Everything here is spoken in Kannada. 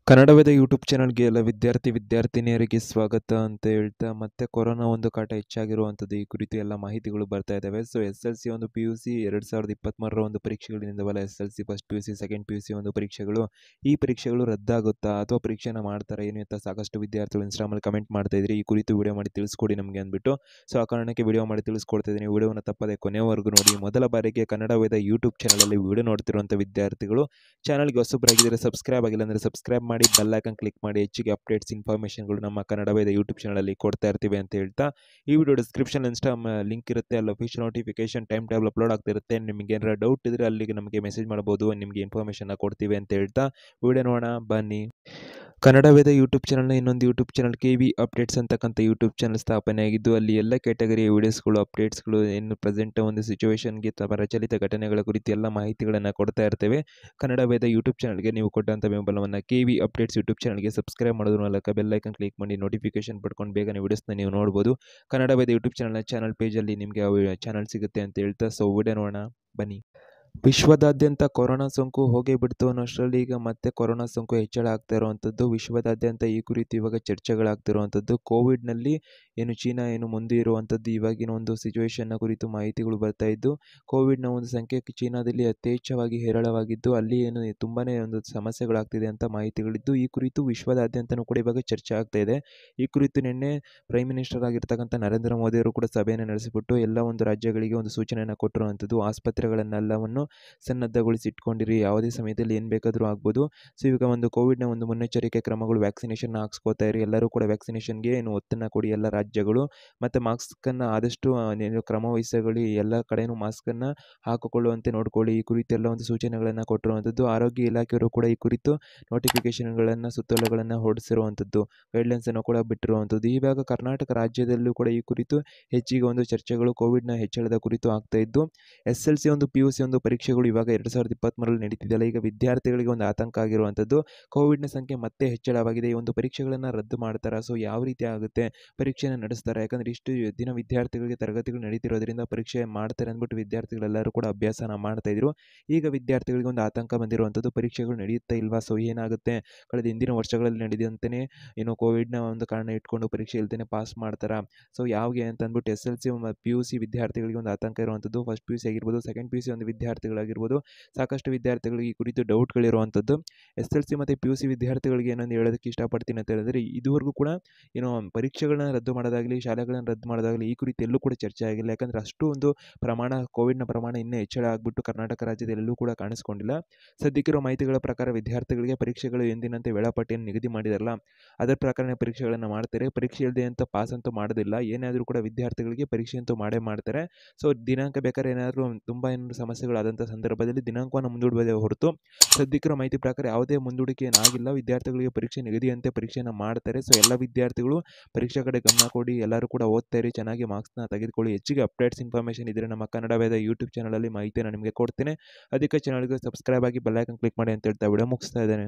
ಕನ್ನಡವೇದ ಯೂಟ್ಯೂಬ್ ಚಾನಲ್ಗೆ ಎಲ್ಲ ವಿದ್ಯಾರ್ಥಿ ವಿದ್ಯಾರ್ಥಿನಿಯರಿಗೆ ಸ್ವಾಗತ ಅಂತ ಹೇಳ್ತಾ ಮತ್ತೆ ಕೊರೋನಾ ಒಂದು ಕಾಟ ಹೆಚ್ಚಾಗಿರುವಂಥದ್ದು ಈ ಕುರಿತು ಎಲ್ಲ ಮಾಹಿತಿಗಳು ಬರ್ತಾ ಇದ್ದಾವೆ ಸೊ ಎಸ್ ಎಲ್ ಸಿ ಒಂದು ಪಿ ಯು ಸಿ ಎರಡು ಸಾವಿರದ ಇಪ್ಪತ್ತ್ಮೂರರ ಒಂದು ಪರೀಕ್ಷೆಗಳಿಂದವಲ್ಲ S L C first P U C second P U C ಒಂದು ಪರೀಕ್ಷೆಗಳು ಈ ಪರೀಕ್ಷೆಗಳು ರದ್ದಾಗುತ್ತಾ ಅಥವಾ ಪರೀಕ್ಷೆನ ಮಾಡ್ತಾರೆ ಏನು ಅಂತ ಸಾಕಷ್ಟು ವಿದ್ಯಾರ್ಥಿಗಳು ಇನ್ಸ್ಟಾಮಲ್ಲಿ ಕಮೆಂಟ್ ಮಾಡ್ತಾ ಇದ್ರಿ ಈ ಕುರಿತು ವಿಡಿಯೋ ಮಾಡಿ ತಿಳಿಸ್ಕೊಡಿ ನಮಗೆ ಅಂದ್ಬಿಟ್ಟು ಸೊ ಆ ಕಾರಣಕ್ಕೆ ವಿಡಿಯೋ ಮಾಡಿ ತಿಳಿಸ್ಕೊಡ್ತಾ ಇದ್ದೀನಿ ವಿಡಿಯೋನ ತಪ್ಪದೆ ಕೊನೆಯವರೆಗೂ ನೋಡಿ ಮೊದಲ ಬಾರಿಗೆ ಕನ್ನಡ ವೇದ ಯೂಟ್ಯೂಬ್ ಚಾನಲಲ್ಲಿ ವಿಡಿಯೋ ನೋಡ್ತಿರುವಂಥ ವಿದ್ಯಾರ್ಥಿಗಳು ಚಾನಲ್ಗೆ ಹೊಸಬರಾಗಿದ್ದರೆ ಸಬ್ಸ್ಕ್ರೈಬ್ ಆಗಿಲ್ಲ ಅಂದರೆ ಸಬ್ಸ್ಕ್ರೈಬ್ ಮಾಡಿ ಬೆಲ್ ಐಕನ್ ಕ್ಲಿಕ್ ಮಾಡಿ ಹೆಚ್ಚಿಗೆ ಅಪ್ಡೇಟ್ಸ್ ಇನ್ಫಾರ್ಮೇಷನ್ಗಳು ನಮ್ಮ ಕನ್ನಡ ವೇದ ಯೂಟ್ಯೂಬ್ ಚಾನಲಲ್ಲಿ ಕೊಡ್ತಾ ಇರ್ತೀವಿ ಅಂತ ಹೇಳ್ತಾ ಈ ವಿಡಿಯೋ ಡಿಸ್ಕ್ರಿಪ್ಷನ್ ಇನ್ಸ್ಟಾ ಲಿಂಕ್ ಇರುತ್ತೆ ಅಲ್ಲಿ official notification time table upload ಆಗ್ತಿರುತ್ತೆ ನಿಮಗೆ ಏನಾರ ಡೌಟ್ ಇದ್ದರೆ ಅಲ್ಲಿಗೆ ನಮಗೆ ಮೆಸೇಜ್ ಮಾಡ್ಬೋದು ನಿಮಗೆ ಇನ್ಫಾರ್ಮೇಷನ್ನ ಕೊಡ್ತೀವಿ ಅಂತ ಹೇಳ್ತಾ ವಿಡಿಯೋ ನೋಡೋಣ ಬನ್ನಿ ಕನ್ನಡ ವೇದ ಯೂಟ್ಯೂಬ್ ಚಾನಲ್ನ ಇನ್ನೊಂದು YouTube channel K V updates ಅಂತಕ್ಕಂಥ ಯೂಟ್ಯೂಬ್ ಚಾನಲ್ ಸ್ಥಾಪನೆ ಆಗಿದ್ದು ಅಲ್ಲಿ ಎಲ್ಲ ಕ್ಯಾಟಗರಿಯ ವೀಡಿಯೋಸ್ಗಳು ಅಪ್ಡೇಟ್ಸ್ಗಳು ಏನು ಪ್ರೆಸೆಂಟ್ ಒಂದು ಸಿಚುವೇಶನ್ಗೆ ಪ್ರಚಲಿತ ಘಟನೆಗಳ ಕುರಿತು ಎಲ್ಲ ಮಾಹಿತಿಗಳನ್ನು ಕೊಡ್ತಾ ಇರ್ತೇವೆ ಕನ್ನಡ ವೇದ ಯೂಟ್ಯೂಬ್ ಚಾನಲ್ಗೆ ನೀವು ಕೊಟ್ಟಂಥ ಬೆಂಬಲವನ್ನು ಕೆ ವಿ ಅಪ್ಡೇಟ್ಸ್ ಯೂಟ್ಯೂಬ್ ಚಾನಲ್ಗೆ ಸಬ್ಸ್ಕ್ರೈಬ್ ಮಾಡೋದ್ರ ಮೂಲಕ ಬೆಲ್ ಐಕನ್ ಕ್ಲಿಕ್ ಮಾಡಿ ನೋಟಿಫಿಕೇಶನ್ ಪಡ್ಕೊಂಡು ಬೇಗನೆ ವೀಡಿಯೋಸ್ನ ನೀವು ನೋಡ್ಬೋದು ಕನ್ನಡ ವೇದ ಯೂಟ್ಯೂಬ್ ಚಾನಲ್ನ ಚಾನಲ್ ಪೇಜಲ್ಲಿ ನಿಮಗೆ ಚಾನಲ್ ಸಿಗುತ್ತೆ ಅಂತ ಹೇಳ್ತಾ ಸೊ ವಿಡಿಯೋ ನೋಡೋಣ ಬನ್ನಿ ವಿಶ್ವದಾದ್ಯಂತ ಕೊರೋನಾ ಸೋಂಕು ಹೋಗೇ ಬಿಡ್ತು ಅನ್ನೋಷ್ಟರಲ್ಲಿ ಈಗ ಮತ್ತೆ ಕೊರೋನಾ ಸೋಂಕು ಹೆಚ್ಚಳ ಆಗ್ತಾ ಇರುವಂಥದ್ದು ವಿಶ್ವದಾದ್ಯಂತ ಈ ಕುರಿತು ಇವಾಗ ಚರ್ಚೆಗಳಾಗ್ತಿರುವಂಥದ್ದು ಕೋವಿಡ್ನಲ್ಲಿ ಏನು ಚೀನಾ ಏನು ಮುಂದೆ ಇರುವಂಥದ್ದು ಇವಾಗಿನ ಒಂದು ಸಿಚುವೇಶನ್ನ ಕುರಿತು ಮಾಹಿತಿಗಳು ಬರ್ತಾ ಇದ್ದು ಕೋವಿಡ್ನ ಒಂದು ಸಂಖ್ಯೆ ಚೀನಾದಲ್ಲಿ ಯಥೇಚ್ಛವಾಗಿ ಹೇರಳವಾಗಿದ್ದು ಅಲ್ಲಿ ಏನು ತುಂಬಾ ಒಂದು ಸಮಸ್ಯೆಗಳಾಗ್ತಿದೆ ಅಂತ ಮಾಹಿತಿಗಳಿದ್ದು ಈ ಕುರಿತು ವಿಶ್ವದಾದ್ಯಂತನೂ ಕೂಡ ಇವಾಗ ಚರ್ಚೆ ಆಗ್ತಾ ಇದೆ ಈ ಕುರಿತು ನಿನ್ನೆ ಪ್ರೈಮ್ ಮಿನಿಸ್ಟರ್ ಆಗಿರ್ತಕ್ಕಂಥ ನರೇಂದ್ರ ಮೋದಿಯವರು ಕೂಡ ಸಭೆಯನ್ನು ನಡೆಸಿಬಿಟ್ಟು ಎಲ್ಲ ಒಂದು ರಾಜ್ಯಗಳಿಗೆ ಒಂದು ಸೂಚನೆಯನ್ನು ಕೊಟ್ಟಿರುವಂಥದ್ದು ಆಸ್ಪತ್ರೆಗಳನ್ನೆಲ್ಲವನ್ನು ಸನ್ನದ್ಧಗೊಳಿಸಿ ಇಟ್ಕೊಂಡಿರಿ ಯಾವುದೇ ಸಮಯದಲ್ಲಿ ಏನು ಬೇಕಾದರೂ ಆಗ್ಬೋದು ಸೊ ಇವಾಗ ಒಂದು ಕೋವಿಡ್ನ ಒಂದು ಮುನ್ನೆಚ್ಚರಿಕೆ ಕ್ರಮಗಳು ವ್ಯಾಕ್ಸಿನೇಷನ್ ಹಾಕ್ಸ್ಕೋತಾ ಇರಿ ಎಲ್ಲರೂ ಕೂಡ ವ್ಯಾಕ್ಸಿನೇಷನ್ಗೆ ಏನು ಒತ್ತನ್ನು ಕೊಡಿ ಎಲ್ಲ ರಾಜ್ಯಗಳು ಮತ್ತು ಮಾಸ್ಕನ್ನು ಆದಷ್ಟು ಏನು ಕ್ರಮ ವಹಿಸಗಳು ಎಲ್ಲ ಕಡೆಯೂ ಮಾಸ್ಕನ್ನು ಹಾಕಿಕೊಳ್ಳುವಂತೆ ನೋಡ್ಕೊಳ್ಳಿ ಈ ಕುರಿತು ಎಲ್ಲ ಒಂದು ಸೂಚನೆಗಳನ್ನು ಕೊಟ್ಟಿರುವಂಥದ್ದು ಆರೋಗ್ಯ ಇಲಾಖೆಯವರು ಕೂಡ ಈ ಕುರಿತು ನೋಟಿಫಿಕೇಷನ್ಗಳನ್ನು ಸುತ್ತೋಲೆಗಳನ್ನು ಹೊರಡಿಸಿರುವಂಥದ್ದು ಗೈಡ್ಲೈನ್ಸನ್ನು ಕೂಡ ಬಿಟ್ಟಿರುವಂಥದ್ದು ಇವಾಗ ಕರ್ನಾಟಕ ರಾಜ್ಯದಲ್ಲೂ ಕೂಡ ಈ ಕುರಿತು ಹೆಚ್ಚಿಗೆ ಒಂದು ಚರ್ಚೆಗಳು ಕೋವಿಡ್ನ ಹೆಚ್ಚಳದ ಕುರಿತು ಆಗ್ತಾ ಇದ್ದು ಎಸ್ ಎಲ್ ಸಿ ಒಂದು ಪಿ ಯು ಸಿ ಒಂದು ಪರೀಕ್ಷೆಗಳು ಇವಾಗ ಎರಡು ಸಾವಿರದ ಇಪ್ಪತ್ತ್ಮೂರರಲ್ಲಿ ನಡೀತಿದೆಯಲ್ಲ ಈಗ ವಿದ್ಯಾರ್ಥಿಗಳಿಗೆ ಒಂದು ಆತಂಕ ಆಗಿರುವಂಥದ್ದು ಕೋವಿಡ್ನ ಸಂಖ್ಯೆ ಮತ್ತೆ ಹೆಚ್ಚಳವಾಗಿದೆ ಈ ಒಂದು ಪರೀಕ್ಷೆಗಳನ್ನು ರದ್ದು ಮಾಡ್ತಾರೆ ಸೊ ಯಾವ ರೀತಿ ಆಗುತ್ತೆ ಪರೀಕ್ಷೆನ ನಡೆಸ್ತಾರೆ ಯಾಕಂದರೆ ಇಷ್ಟು ದಿನ ವಿದ್ಯಾರ್ಥಿಗಳಿಗೆ ತರಗತಿಗಳು ನಡೀತಿರೋದ್ರಿಂದ ಪರೀಕ್ಷೆ ಮಾಡ್ತಾರೆ ಅಂದ್ಬಿಟ್ಟು ವಿದ್ಯಾರ್ಥಿಗಳೆಲ್ಲರೂ ಕೂಡ ಅಭ್ಯಾಸನ ಮಾಡ್ತಾ ಇದ್ರು ಈಗ ವಿದ್ಯಾರ್ಥಿಗಳಿಗೆ ಒಂದು ಆತಂಕ ಬಂದಿರುವಂಥದ್ದು ಪರೀಕ್ಷೆಗಳು ನಡೆಯುತ್ತಾ ಇಲ್ವಾ ಸೊ ಏನಾಗುತ್ತೆ ಕಳೆದ ಹಿಂದಿನ ವರ್ಷಗಳಲ್ಲಿ ನಡೆದಂತೆಯೇ ಏನು ಕೋವಿಡ್ನ ಒಂದು ಕಾರಣ ಇಟ್ಕೊಂಡು ಪರೀಕ್ಷೆ ಇಲ್ದೇ ಪಾಸ್ ಮಾಡ್ತಾರಾ ಸೊ ಯಾವ್ಗೆ ಅಂತ ಅಂದ್ಬಿಟ್ಟು S L C P U C ವಿದ್ಯಾರ್ಥಿಗಳಿಗೆ ಒಂದು ಆತಂಕ ಇರುವಂಥದ್ದು ಫಸ್ಟ್ ಪಿ ಯು ಸಿ ಆಗಿರ್ಬೋದು ಸೆಕೆಂಡ್ ಪಿ ಯು ಸಿ ಒಂದು ವಿದ್ಯಾರ್ಥಿಗಳಾಗಿರ್ಬೋದು ಸಾಕಷ್ಟು ವಿದ್ಯಾರ್ಥಿಗಳಿಗೆ ಈ ಕುರಿತು ಡೌಟ್ಗಳಿರುವಂಥದ್ದು ಎಸ್ ಎಲ್ ಸಿ ಮತ್ತು ಪಿ ಯು ಸಿ ವಿದ್ಯಾರ್ಥಿಗಳಿಗೆ ಏನೊಂದು ಹೇಳೋದಕ್ಕೆ ಇಷ್ಟಪಡ್ತೀನಿ ಅಂತ ಹೇಳಿದ್ರೆ ಇದುವರೆಗೂ ಕೂಡ ಏನು ಪರೀಕ್ಷೆಗಳನ್ನ ರದ್ದು ಮಾಡೋದಾಗಲಿ ಶಾಲೆಗಳನ್ನು ರದ್ದು ಮಾಡೋದಾಗಲಿ ಈ ಕುರಿತು ಎಲ್ಲೂ ಕೂಡ ಚರ್ಚೆ ಆಗಿಲ್ಲ ಯಾಕಂದರೆ ಅಷ್ಟು ಒಂದು ಪ್ರಮಾಣ ಕೋವಿಡ್ನ ಪ್ರಮಾಣ ಇನ್ನೂ ಹೆಚ್ಚಳ ಆಗಿಬಿಟ್ಟು ಕರ್ನಾಟಕ ರಾಜ್ಯದಲ್ಲಿ ಎಲ್ಲೂ ಕೂಡ ಕಾಣಿಸ್ಕೊಂಡಿಲ್ಲ ಸದ್ಯಕ್ಕಿರೋ ಮಾಹಿತಿಗಳ ಪ್ರಕಾರ ವಿದ್ಯಾರ್ಥಿಗಳಿಗೆ ಪರೀಕ್ಷೆಗಳು ಎಂದಿನಂತೆ ವೇಳಾಪಟ್ಟಿಯನ್ನು ನಿಗದಿ ಮಾಡಿದಾರಲ್ಲ ಅದರ ಪ್ರಕಾರ ಪರೀಕ್ಷೆಗಳನ್ನು ಮಾಡ್ತಾರೆ ಪರೀಕ್ಷೆ ಇಲ್ಲದೆ ಅಂತ ಪಾಸ್ ಅಂತೂ ಮಾಡೋದಿಲ್ಲ ಏನಾದರೂ ಕೂಡ ವಿದ್ಯಾರ್ಥಿಗಳಿಗೆ ಪರೀಕ್ಷೆ ಅಂತೂ ಮಾಡೇ ಮಾಡ್ತಾರೆ ಸೊ ದಿನಾಂಕ ಬೇಕಾದ್ರೆ ಏನಾದರೂ ತುಂಬ ಏನಾದರೂ ಸಮಸ್ಯೆಗಳಾದಂಥ ಸಂದರ್ಭದಲ್ಲಿ ದಿನಾಂಕವನ್ನು ಮುಂದೂಡಬಹುದೇ ಹೊರತು ಸದ್ಯಕ್ಕಿರೋ ಮಾಹಿತಿ ಪ್ರಕಾರ ಯಾವುದೇ ಮುಂದೂಡಿಕೆ ಏನಾಗಿಲ್ಲ ವಿದ್ಯಾರ್ಥಿಗಳಿಗೆ ಪರೀಕ್ಷೆ ನಿಗದಿಯಂತೆ ಪರೀಕ್ಷೆಯನ್ನು ಮಾಡ್ತಾರೆ ಸೊ ಎಲ್ಲ ವಿದ್ಯಾರ್ಥಿಗಳು ಪರೀಕ್ಷೆ ಕಡೆ ಗಮನ ಕೊಡಿ ಎಲ್ಲರೂ ಕೂಡ ಓದ್ತಾ ಇರಿ ಚೆನ್ನಾಗಿ ಮಾರ್ಕ್ಸ್ನ ತೆಗೆದುಕೊಳ್ಳಿ ಹೆಚ್ಚಿಗೆ ಅಪ್ಡೇಟ್ಸ್ ಇನ್ಫಾರ್ಮೇಷನ್ ಇದ್ದರೆ ನಮ್ಮ ಕನ್ನಡ ವೇದ ಯೂಟ್ಯೂಬ್ ಚಾನಲಲ್ಲಿ ಮಾಹಿತಿಯನ್ನು ನಿಮಗೆ ಕೊಡ್ತೇನೆ ಅದಕ್ಕೆ ಚಾನಲ್ಗೆ ಸಬ್ಸ್ಕ್ರೈಬ್ ಆಗಿ ಬೆಲ್ಲೈಕನ್ ಕ್ಲಿಕ್ ಮಾಡಿ ಅಂತ ಹೇಳ್ತಾ ವಿಡಿಯೋ ಮುಗಿಸ್ತಾ ಇದ್ದೇನೆ